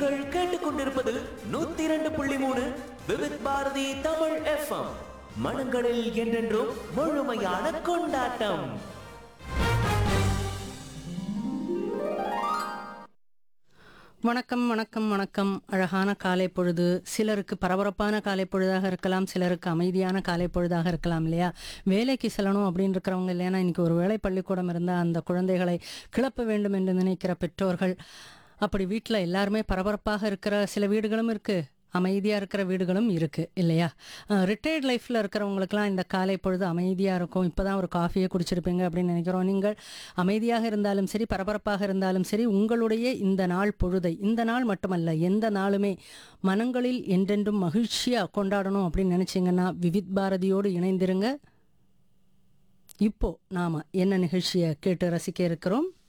நீங்கள் கேட்டுக்கொண்டிருப்பது நூத்தி இரண்டு புள்ளி மூணு விவித் பாரதி தமிழ் எஃப்எம் மனங்களில் என்றென்றும் முழுமையான கொண்டாட்டம் வணக்கம் வணக்கம் வணக்கம் அழகான காலை பொழுது சிலருக்கு பரபரப்பான காலை பொழுதாக இருக்கலாம் சிலருக்கு அமைதியான காலை பொழுதாக இருக்கலாம் இல்லையா வேலைக்கு செல்லணும் அப்படின்னு இருக்கிறவங்க இல்லையா இன்னைக்கு ஒரு வேலை பள்ளிக்கூடம் இருந்தால் அந்த குழந்தைகளை கிளப்ப வேண்டும் என்று நினைக்கிற பெற்றோர்கள் அப்படி வீட்டில் எல்லாருமே பரபரப்பாக இருக்கிற சில வீடுகளும் இருக்குது அமைதியாக இருக்கிற வீடுகளும் இருக்குது இல்லையா ரிட்டையர்ட் லைஃப்பில் இருக்கிறவங்களுக்குலாம் இந்த காலை பொழுது அமைதியாக இருக்கும் இப்போ தான் ஒரு காஃபியை குடிச்சிருப்பீங்க அப்படின்னு நினைக்கிறோம் நீங்கள் அமைதியாக இருந்தாலும் சரி பரபரப்பாக இருந்தாலும் சரி உங்களுடைய இந்த நாள் பொழுதை இந்த நாள் மட்டுமல்ல எந்த நாளுமே மனங்களில் என்றென்றும் மகிழ்ச்சியாக கொண்டாடணும் அப்படின்னு நினச்சிங்கன்னா விவித் பாரதியோடு இணைந்திருங்க இப்போ நாம் என்ன நிகழ்ச்சியை கேட்டு ரசிக்க இருக்கிறோம்